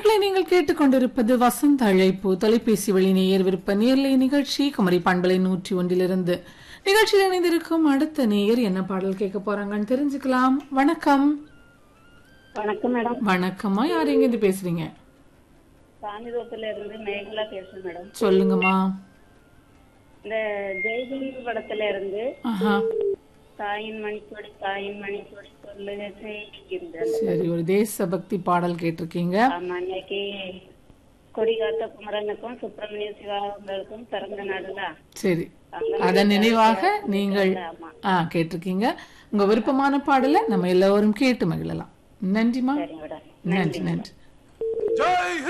நேர்களை நீங்கள் கேட்டுக்கொண்டிருப்பது வசந்த அழைப்பு தொலைபேசி வழி நேயர் விருப்ப நேர்லை நிகழ்ச்சி குமரி பண்பலை நூற்றி ஒன்றிலிருந்து நிகழ்ச்சியில் இணைந்திருக்கும் அடுத்த நேயர் என்ன பாடல் கேட்க போறாங்கன்னு தெரிஞ்சுக்கலாம் வணக்கம் வணக்கம் மேடம் வணக்கம்மா யார் எங்க இருந்து பேசுறீங்க சாமிதோப்புல இருந்து மேகலா பேசுறேன் மேடம் சொல்லுங்கம்மா இந்த ஜெய்தீவி படத்துல இருந்து ஆஹா தாயின் மணிக்கொடி தாயின் மணிக்கொடி சொல்லுங்க செய்கின்ற சரி ஒரு தேசபக்தி பாடல் கேட்டிருக்கீங்க ஆமா இன்னைக்கு கொடிகாத்த குமரனுக்கும் சுப்பிரமணிய சிவாங்களுக்கும் பிறந்த நாடுல சரி அதன் நினைவாக நீங்கள் ஆமா ஆ கேட்டிருக்கீங்க உங்க விருப்பமான பாடலை நம்ம எல்லோரும் கேட்டு மகிழலாம் நன்றிமா சரி மேடம் நன்றி நன்றி ஜெய்